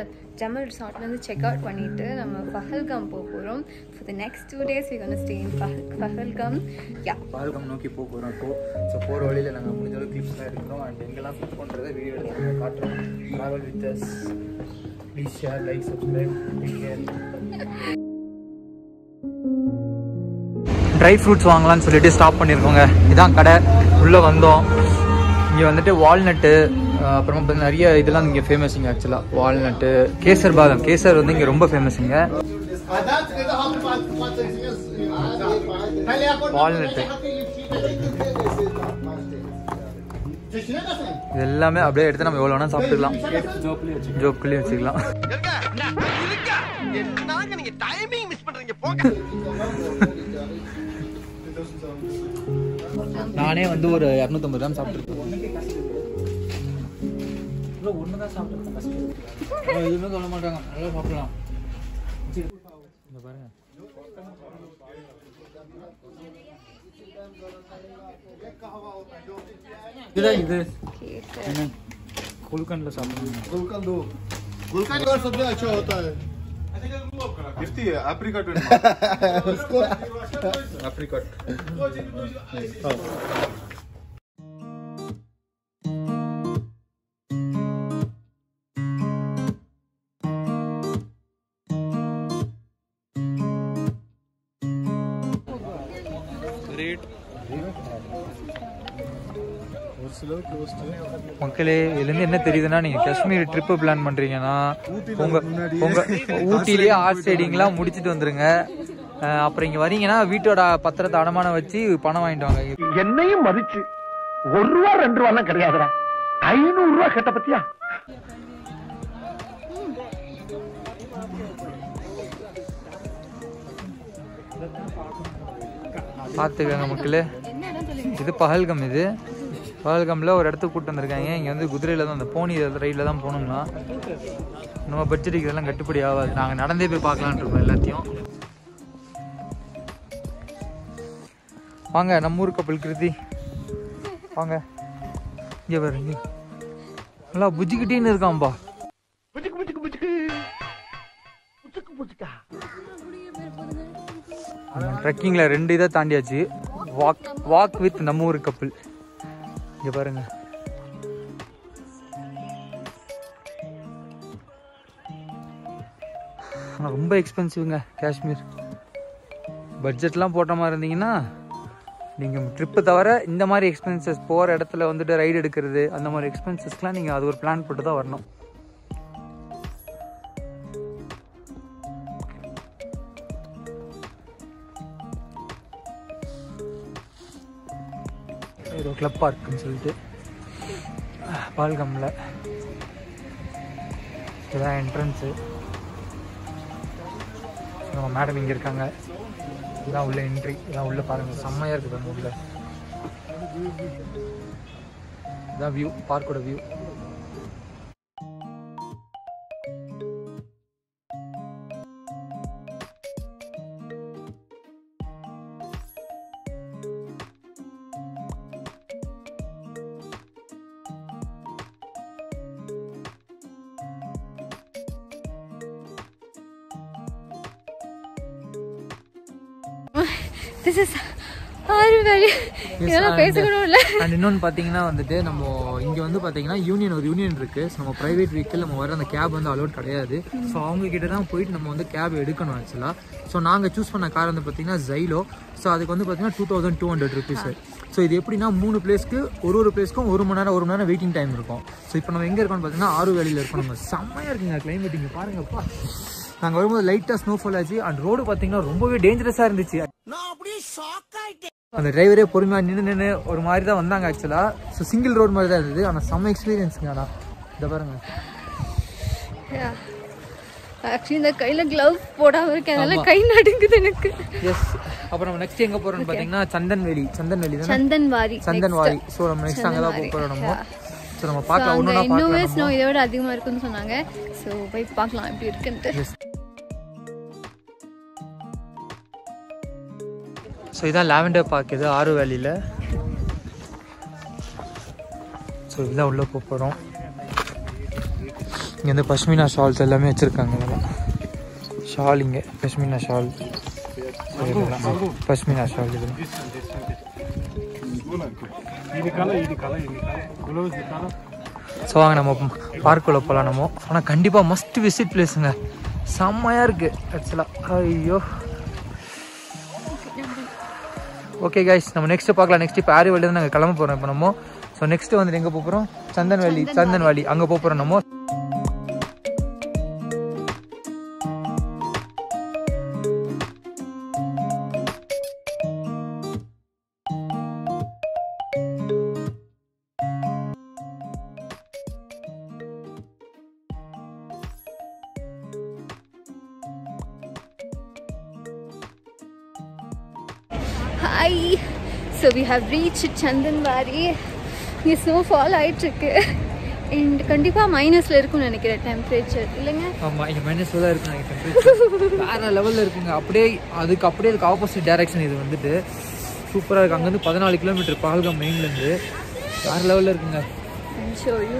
Jamal ரிசார்ட்லேருந்து check out பண்ணிவிட்டு நம்ம பஹல்காம் போக போகிறோம் for the next two days we can stay in Pahal Pahalgam யா பால்கம் நோக்கி போக போகிறோம் இப்போ ஸோ போகிற வழியில் நாங்கள் முடிஞ்ச அளவுக்கு கிளிப்ஸ்லாம் எடுக்கிறோம் அண்ட் எங்கெல்லாம் ஃபிட் பண்ணுறதை வீடியோ எடுத்து நாங்கள் காட்டுறோம் travel with us please share like subscribe take care dry fruits வாங்கலாம்னு சொல்லிட்டு ஸ்டாப் பண்ணியிருக்கோங்க இதான் கடை உள்ளே வந்தோம் இங்கே வந்துட்டு வால்நட்டு அப்புறமா பார்த்தீங்கன்னா நிறைய இதெல்லாம் இங்கே ஃபேமஸுங்க ஆக்சுவலாக வால்நட்டு கேசர் பாதம் கேசர் வந்து இங்கே ரொம்ப ஃபேமஸுங்க வால்நட்டு இது எல்லாமே அப்படியே எடுத்து நம்ம எவ்வளோ வேணால் சாப்பிட்டுக்கலாம் ஜோப்குள்ளேயும் வச்சுக்கலாம் நானே வந்து ஒரு இரநூத்தம்பது கிராம் சாப்பிட்டுருக்கேன் ஒன்று தான் சாப்பிட்டுருக்கேன் ஃபஸ்ட்டு எதுவுமே சொல்ல மாட்டாங்க நல்லா சாப்பிடலாம் இங்க பாருங்க இதுதான் இது என்ன குல்கண்டில் சாப்பிடுங்க गुलकंद दो गुलकंद और सबसे अच्छा होता है गिफ्टी है एप्रिकॉट उसको एप्रिकॉट ரேட் और स्लो क्लोज மக்களே இதுலேருந்து என்ன தெரியுதுன்னா நீங்க காஷ்மீர் ட்ரிப்பு பிளான் பண்றீங்கன்னா உங்க உங்க ஊட்டிலேயே ஆர்ட் சைடிங்லாம் முடிச்சிட்டு வந்துருங்க அஹ் அப்புறம் இங்க வரீங்கன்னா வீட்டோட பத்திரத்தை அடமானம் வச்சு பணம் வாங்கிட்டு வாங்க என்னையும் மதிச்சு ஒரு ரூபா ரெண்டு ரூபா கிடையாதுடா ஐநூறு ரூபா கேட்ட பத்தியா பார்த்துக்கங்க மக்களே இது பகல்கம் இது பகல்கம்ல ஒரு இடத்துக்கு கூட்டு வந்திருக்காங்க இங்க வந்து குதிரையில தான் அந்த போனி ரயிலில் தான் போகணும்னா நம்ம பட்ஜெட்டுக்கு இதெல்லாம் கட்டுப்படி ஆகாது நாங்கள் நடந்தே போய் பார்க்கலான்னு இருக்கோம் எல்லாத்தையும் வாங்க நம்ம ஊர் கப்பல் கிருதி வாங்க இங்கே பாரு இங்கே நல்லா புஜிக்கிட்டேன்னு இருக்கான்பா புச்சுக்கு புச்சுக்கு புச்சுக்கு புச்சுக்கு புச்சுக்கா ட்ரெக்கிங்கில் ரெண்டு இதை தாண்டியாச்சு வாக் வாக் வித் நம்ம ஊர் கப்பல் இங்கே பாருங்க ஆனா ரொம்ப எக்ஸ்பென்சிவ்ங்க காஷ்மீர் பட்ஜெட்லாம் போட்ட மாதிரி இருந்தீங்கன்னா நீங்கள் ட்ரிப்பு தவிர இந்த மாதிரி எக்ஸ்பென்சஸ் போகிற இடத்துல வந்துட்டு ரைடு எடுக்கிறது அந்த மாதிரி எக்ஸ்பென்சஸ்க்கெலாம் நீங்கள் அது ஒரு பிளான் போட்டு தான் வரணும் ஒரு கிளப் பார்க்குன்னு சொல்லிட்டு பால்கம்ல இதுதான் என்ட்ரன்ஸு நம்ம மேடம் இங்கே இருக்காங்க இதான் உள்ள என்ட்ரி இதான் உள்ள பாருங்க செம்மையாக இருக்குது பாருங்க உள்ள இதான் வியூ பார்க்கோட வியூ திஸ் இஸ் ஆறு வேலை இதெல்லாம் பேசக்கூடும் இல்லை அண்ட் இன்னொன்று பார்த்தீங்கன்னா வந்துட்டு நம்ம இங்கே வந்து பார்த்தீங்கன்னா யூனியன் ஒரு யூனியன் இருக்குது ஸோ நம்ம ப்ரைவேட் வெஹிக்கிள் நம்ம வர அந்த கேப் வந்து அலோட் கிடையாது ஸோ அவங்க கிட்ட தான் போயிட்டு நம்ம வந்து கேப் எடுக்கணும் ஆக்சுவலாக ஸோ நாங்கள் சூஸ் பண்ண கார் வந்து பார்த்தீங்கன்னா ஜைலோ ஸோ அதுக்கு வந்து பார்த்தீங்கன்னா two thousand two hundred rupees so இது எப்படின்னா மூணு பிளேஸ்க்கு ஒரு ஒரு பிளேஸ்க்கும் ஒரு மணி நேரம் ஒரு மணி நேரம் வெயிட்டிங் டைம் இருக்கும் ஸோ இப்போ நம்ம எங்கே இருக்கோம்னு பார்த்தீங்கன்னா ஆறு வேலையில் இருக்கோம் நம்ம செம்மையாக இருக்குங்க கிளைமேட் இங்கே பாருங்கப்பா நாங்கள் வரும்போது லைட்டாக ஸ்னோஃபால் ஆச்சு அண்ட் ரோடு பார்த்தீங்கன்னா ரொம்பவே டேஞ்சரஸாக இருந்துச்சு அந்த டிரைவரே பொறுமையாக நின்று நின்று ஒரு மாதிரி தான் வந்தாங்க ஆக்சுவலாக ஸோ சிங்கிள் ரோடு மாதிரி தான் இருந்தது ஆனால் செம்ம எக்ஸ்பீரியன்ஸுங்க ஆனால் இதை பாருங்க ஆக்சுவலி இந்த கையில கிளவுஸ் போடாம இருக்கேன் அதனால கை நடுங்குது எனக்கு எஸ் அப்புறம் நம்ம நெக்ஸ்ட் எங்கே போகிறோம்னு பார்த்தீங்கன்னா சந்தன்வேலி சந்தன்வேலி தானே சந்தன்வாரி சந்தன்வாரி ஸோ நம்ம நெக்ஸ்ட் அங்கே தான் போக போகிறோம் நம்ம ஸோ நம்ம பார்க்கலாம் ஒன்று அங்க இன்னுமே பார்க்கலாம் ஸ்னோ இதை விட அதிகமா இருக்குன்னு சொன்னாங்க ஸோ போய் பார்க்கலாம் எப்படி இருக்குன்ட்டு ஸோ இதான் லாவெண்டர் பார்க் இது ஆறு வேலியில் ஸோ இதுதான் உள்ளே போக போகிறோம் இங்கே வந்து பஷ்மினா ஷால்ஸ் எல்லாமே வச்சுருக்காங்க இதெல்லாம் ஷால் இங்கே பஷ்மினா ஷால் பஷ்மினா ஷால் இது ஸோ வாங்க நம்ம பார்க்குள்ளே போகலாம் நம்ம ஆனால் கண்டிப்பாக மஸ்ட் விசிட் பிளேஸுங்க செம்மையாக இருக்குது ஆக்சுவலாக ஐயோ ஓகே கைஸ் நம்ம நெக்ஸ்ட் பார்க்கலாம் நெக்ஸ்ட் இப்போ ஆரிவல்லேருந்து நாங்கள் கிளம்ப போகிறோம் இப்போ நம்ம ஸோ நெக்ஸ்ட் வந்துட்டு எங்கே போகிறோம் சந்தன்வேலி சந்தன்வாலி அங்கே போகிறோம் நம்ம hi so we have reach Chandanwari இங்கே ஸ்னோஃபால் ஆயிட்டுருக்கு அண்ட் கண்டிப்பாக மைனஸில் இருக்கும்னு நினைக்கிறேன் டெம்பரேச்சர் இல்லைங்க ஆமாம் இங்கே மைனஸ் தான் இருக்கு நாங்கள் டெம்பரேச்சர் வேறு லெவலில் இருக்குங்க அப்படியே அதுக்கு அப்படியே அதுக்கு ஆப்போசிட் டைரக்ஷன் இது வந்துட்டு சூப்பராக இருக்குது அங்கேருந்து பதினாலு கிலோமீட்டர் பகல்காம் மெயின்லேருந்து வேறு லெவலில் இருக்குங்க ஷோ யூ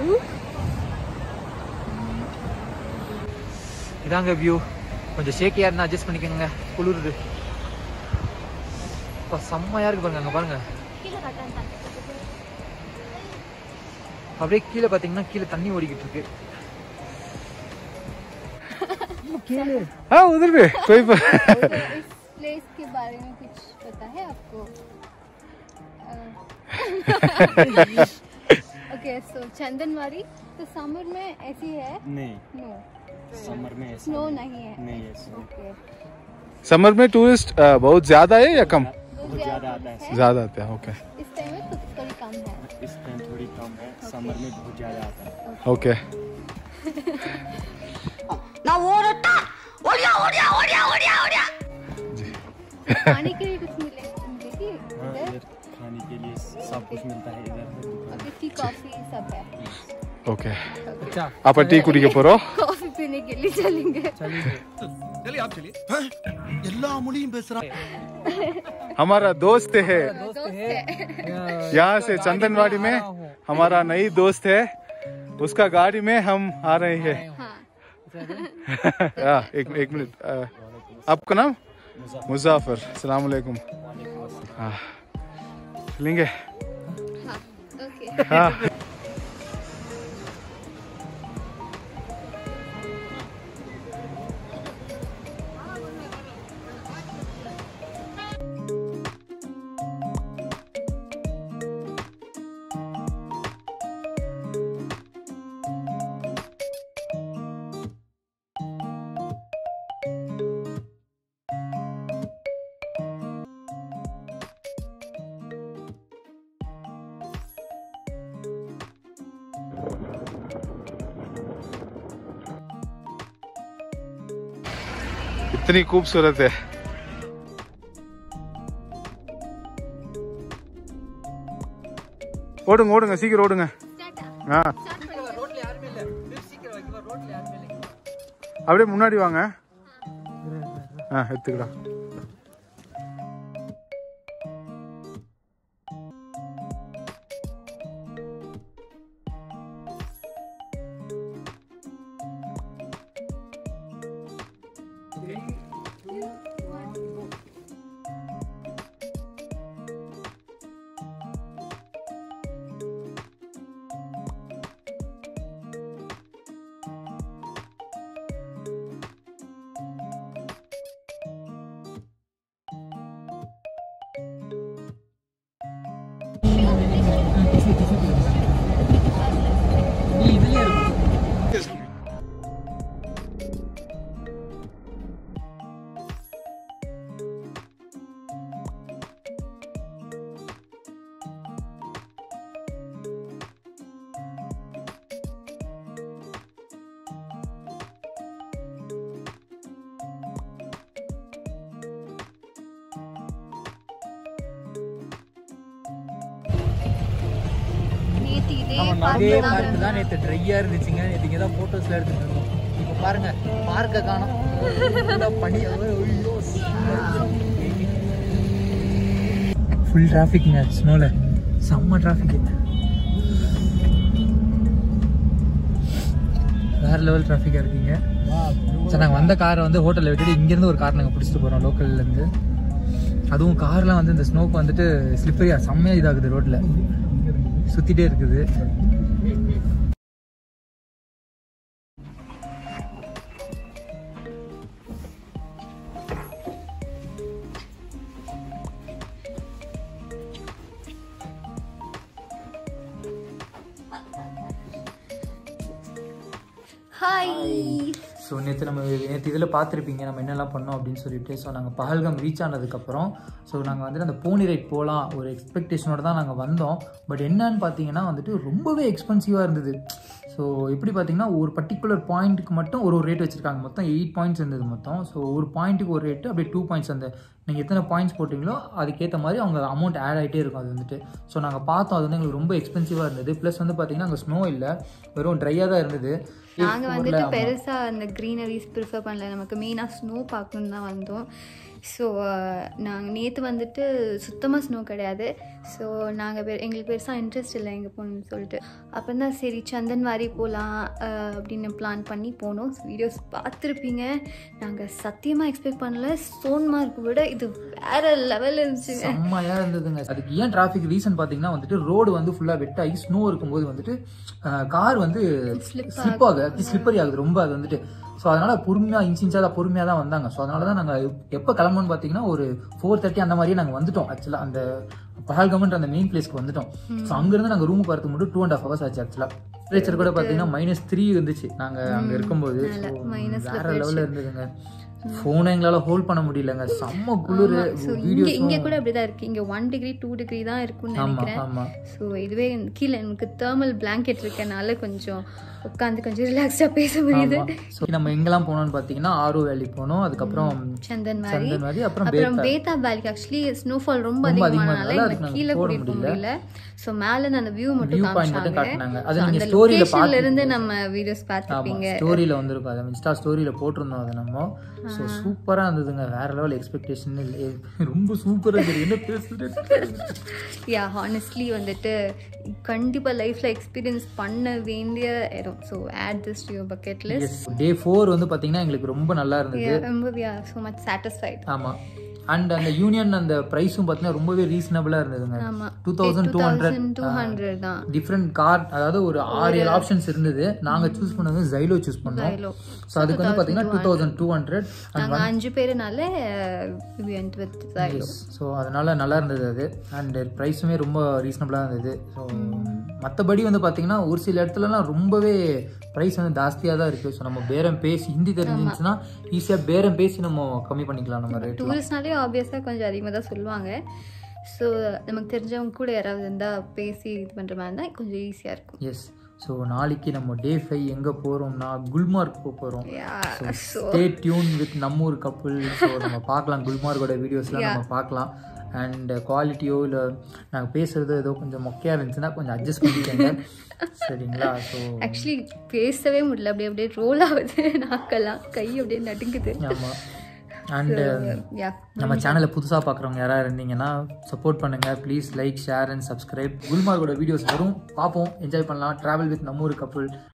இதாங்க வியூ கொஞ்சம் ஷேக்கியாக இருந்தால் அட்ஜஸ்ட் பண்ணிக்கோங்க குளிருது இப்போ செம்மையாக இருக்கு பாருங்க அங்கே பாருங்க அப்படியே கீழே பார்த்தீங்கன்னா கீழே தண்ணி ஓடிக்கிட்டு இருக்கு हाँ उधर भी कोई पर इस प्लेस के बारे में कुछ पता है आपको ओके सो चंदनवारी तो समर में ऐसी है नहीं नो समर में ऐसा स्नो नहीं है नहीं है snow। ओके समर में टूरिस्ट बहुत ज्यादा है या कम बहुत ज्यादा आता है ज्यादा आते हैं ओके इस टाइम में तो थोड़ी कम है इस टाइम थोड़ी कम है समर में बहुत ज्यादा आता है ओके खाने के लिए कुछ मिले मिलेगी हाँ, इधर इधर खाने के लिए सब कुछ मिलता है इधर है दुकान। ओके टी कॉफी सब है ओके अच्छा आप टी कुड़ी के परो कॉफी पीने के लिए चलेंगे हमारा दोस्त है दोस्त है यहाँ से चंदनवाड़ी में हमारा नई दोस्त है उसका गाड़ी में हम आ रहे हैं हाँ हाँ, एक एक मिनट अ, आपका नाम मुजाफर सलाम वालेकुम हाँ लेंगे हाँ ओके हाँ इतनी खूबसूरत है ஓடுங்க ஓடுங்க சீக்கிரம் ஓடுங்க ஆ அப்படியே முன்னாடி வாங்க ஆ எடுத்துக்கடா நேத்து இதே அதே பார்க் பார்க் தான் நேற்று ட்ரையாக இருந்துச்சுங்க நேற்று இங்கே தான் ஃபோட்டோஸ்லாம் எடுத்துட்டு இருந்தோம் இப்போ பாருங்க பார்க்கை காணும் பனி ஐயோ ஃபுல் டிராஃபிக்ங்க ஸ்னோவில் செம்ம டிராஃபிக் வேற வேற லெவல் டிராஃபிக்காக இருக்கீங்க சார் நாங்கள் வந்த காரை வந்து ஹோட்டலில் விட்டுட்டு இங்கேருந்து ஒரு கார் நாங்கள் பிடிச்சிட்டு போகிறோம் லோக்கல்லேருந்து அதுவும் கார்லாம் வந்து இந்த ஸ்னோக்கு வந்துட்டு ஸ்லிப்பரியாக செம்மையாக இதாகுது ரோட்டில் சுற்றிட்டே இருக்குது ஹாய் ஸோ நேற்று நம்ம நேற்று இதில் பார்த்துருப்பீங்க நம்ம என்னெல்லாம் பண்ணோம் அப்படின்னு சொல்லிட்டு ஸோ நாங்கள் பகல்கம் ரீச் ஆனதுக்கப்புறம் ஸோ நாங்கள் வந்துட்டு அந்த போனி ரைட் போகலாம் ஒரு எக்ஸ்பெக்டேஷனோட தான் நாங்கள் வந்தோம் பட் என்னன்னு பார்த்தீங்கன்னா வந்துட்டு ரொம்பவே எக்ஸ்பென்சிவாக இருந்தது ஸோ எப்படி பார்த்தீங்கன்னா ஒரு பர்டிகுலர் பாயிண்ட்டுக்கு மட்டும் ஒரு ஒரு ரேட் வச்சுருக்காங்க மொத்தம் எயிட் பாயிண்ட்ஸ் இருந்தது மொத்தம் ஸோ ஒரு பாயிண்ட்டுக்கு ஒரு ரேட்டு அப்படியே டூ பாயிண்ட்ஸ் அந்த நீங்கள் எத்தனை பாயிண்ட்ஸ் போட்டிங்களோ அதுக்கேற்ற மாதிரி அவங்க அமௌண்ட் ஆட் ஆகிட்டே இருக்கும் அது வந்துட்டு ஸோ நாங்கள் பார்த்தோம் அது வந்து எங்களுக்கு ரொம்ப எக்ஸ்பென்சிவாக இருந்தது ப்ளஸ் வந்து பார்த்தீங்கன்னா அங்கே ஸ்னோ இல்லை வெறும் ட்ரையாக தான் இருந்தது நாங்கள் வந்துட்டு பெருசாக அந்த க்ரீனரிஸ் ப்ரிஃபர் பண்ணல நமக்கு மெயினாக ஸ்னோ பார்க்கணுன்னு தான் வந்தோம் ஸோ நாங்கள் நேற்று வந்துட்டு சுத்தமாக ஸ்னோ கிடையாது ஸோ நாங்கள் பெ எங்களுக்கு பெருசாக இன்ட்ரெஸ்ட் இல்லை எங்கே போகணும்னு சொல்லிட்டு அப்போ தான் சரி சந்தன்வாரி போகலாம் அப்படின்னு பிளான் பண்ணி போனோம் வீடியோஸ் பார்த்துருப்பீங்க நாங்கள் சத்தியமாக எக்ஸ்பெக்ட் பண்ணல சோன்மார்க் விட இது வேற லெவலில் இருந்துச்சுங்க செம்மையா இருந்ததுங்க அதுக்கு ஏன் டிராஃபிக் ரீசன் பாத்தீங்கன்னா வந்துட்டு ரோடு வந்து ஃபுல்லா வெட்டாகி ஸ்னோ இருக்கும்போது வந்துட்டு கார் வந்து ஸ்லிப் ஆக ஸ்லிப்பரி ஆகுது ரொம்ப அது வந்துட்டு ஸோ அதனால பொறுமையா இன்ச் இன்ச்சாக பொறுமையா தான் வந்தாங்க ஸோ அதனால தான் நாங்கள் எப்போ கிளம்பணும்னு பார்த்தீங்கன்னா ஒரு ஃபோர் தேர்ட்டி அந்த மாதிரியே நாங்கள் வந்துட்டோம் ஆக்சுவலாக அந்த பஹல்கம்ன்ற அந்த மெயின் பிளேஸ்க்கு வந்துட்டோம் ஸோ அங்கிருந்து நாங்கள் ரூமுக்கு வரதுக்கு மட்டும் டூ அண்ட் ஹாஃப் ஹவர்ஸ் ஆச்சு ஆக்சுவலாக டெம்பரேச்சர் கூட பார்த்தீங்கன்னா மைனஸ் த்ரீ இருந்துச்சு நாங்கள் அங்கே இருக்கும்போது So, வேற லெவலில் இருந்ததுங்க ஃபோனை எங்களால் ஹோல்ட் பண்ண முடியலங்க செம்ம குளிர் ஸோ இங்கே இங்கே கூட அப்படி தான் இருக்குது இங்கே ஒன் டிகிரி டூ டிகிரி தான் இருக்கும்னு ஆமா நினைக்கிறேன் ஆமா ஸோ இதுவே கீழே எனக்கு தேர்மல் பிளாங்கெட் இருக்கனால கொஞ்சம் உட்காந்து கொஞ்சம் ரிலாக்ஸாக பேச முடியுது ஸோ நம்ம எங்கெல்லாம் போனோம்னு பார்த்தீங்கன்னா ஆரோ வேலி போனோம் அதுக்கப்புறம் சந்தன் மாதிரி சந்தன்வாரி அப்புறம் அப்புறம் பேத்தா பேத்தா வேலிக்கு ஆக்சுவலி ஸ்னோஃபால் ரொம்ப ரொம்ப அதிகமானனால அதிகமானதால எங்களை அதுக்கு நாங்க கீழே போட கூட்டிட்டு போக முடியல. முடியல ஸோ மேலே அந்த வியூ மட்டும் வியூ பாயிண்ட் மட்டும் காமிச்சாங்க காட்டினாங்க அது So, நீங்க அந்த ஸ்டோரியில லொகேஷன்ல இருந்து பார்த்து நம்ம வீடியோஸ் ஆமா பார்த்துருப்பீங்க ஸ்டோரியில வந்திருக்கும் அதை இன்ஸ்டா ஸ்டோரியில போட்டிருந்தோம் அதை நம்ம ஸோ சூப்பரா இருந்ததுங்க வேற லெவல் எக்ஸ்பெக்டேஷன் ரொம்ப சூப்பரா இருந்தது என்ன பேசுறது யா ஹானஸ்ட்லி வந்துட்டு கண்டிப்பாக லைஃப்பில் எக்ஸ்பீரியன்ஸ் பண்ண வேண்டிய இடம் so add this you bucket list day four வந்து பாத்தீங்கன்னா எங்களுக்கு ரொம்ப நல்லா இருந்தது ரொம்ப we are so much satisfied ஆமா அண்ட் அந்த யூனியன் அந்த ப்ரைஸும் பார்த்தீங்கன்னா ரொம்பவே ரீசனபிளா இருந்ததுங்க ஆமா two thousand two hundred two hundred தான் டிஃப்ரெண்ட் கார் அதாவது ஒரு ஆறு ஏழு ஆப்ஷன்ஸ் இருந்தது நாங்க சூஸ் பண்ணது ஜைலோ சூஸ் பண்ணோம் Xylo. ஸோ அதுக்கு வந்து பாத்தீங்கன்னா டூ தௌசண்ட் டூ ஹண்ட்ரட் நாங்கள் அஞ்சு பேருனால வெண்ட் வித் Xylo. ஸோ அதனால நல்லா இருந்தது அது அண்ட் ப்ரைஸுமே ரொம்ப ரீசனபிளாக இருந்தது ஸோ மற்றபடி வந்து பார்த்தீங்கன்னா ஒரு சில இடத்துலலாம் ரொம்பவே ப்ரைஸ் வந்து ஜாஸ்தியாக தான் இருக்குது ஸோ நம்ம பேரம் பேசி ஹிந்தி தெரிஞ்சிருந்துச்சுன்னா ஈஸியாக பேரம் பேசி நம்ம கம்மி பண்ணிக்கலாம் நம்ம ரேட் டூரிஸ்ட்னாலே ஆப்வியஸாக கொஞ்சம் அதிகமாக தான் சொல்லுவாங்க ஸோ நமக்கு தெரிஞ்சவங்க கூட யாராவது இருந்தால் பேசி இது பண்ணுற மாதிரி இருந்தால் கொஞ்சம் ஈஸியாக இருக்கும் எஸ் ஸோ நாளைக்கு நம்ம டே ஃபைவ் எங்கே போகிறோம்னா குல்மார்க் போக போகிறோம் Yeah, so stay tuned with நம்ம ஊர் கப்புள் ஸோ நம்ம பார்க்கலாம் குல்மார்க்கோட வீடியோஸ்லாம் நம்ம பார்க்கலாம் அண்ட் குவாலிட்டியோ இல்லை நாங்கள் பேசுறது ஏதோ கொஞ்சம் மொக்கையாக இருந்துச்சுன்னா கொஞ்சம் அட்ஜஸ்ட் பண்ணிக்கோங்க சரிங்களா ஸோ ஆக்சுவலி பேசவே முடியல அப்படியே அப்படியே ரோல் ஆகுது நாக்கெல்லாம் கை அப்படியே நடுங்குது ஆமாம் அண்டு யா நம்ம சேனலை புதுசாக பார்க்குறவங்க யாராவது இருந்தீங்கன்னா சப்போர்ட் பண்ணுங்கள் please like share and subscribe குல்மார்க்கோட வீடியோஸ் வரும் பார்ப்போம் என்ஜாய் பண்ணலாம் ட்ராவல் வித் நம்ம ஊர் கப்புள்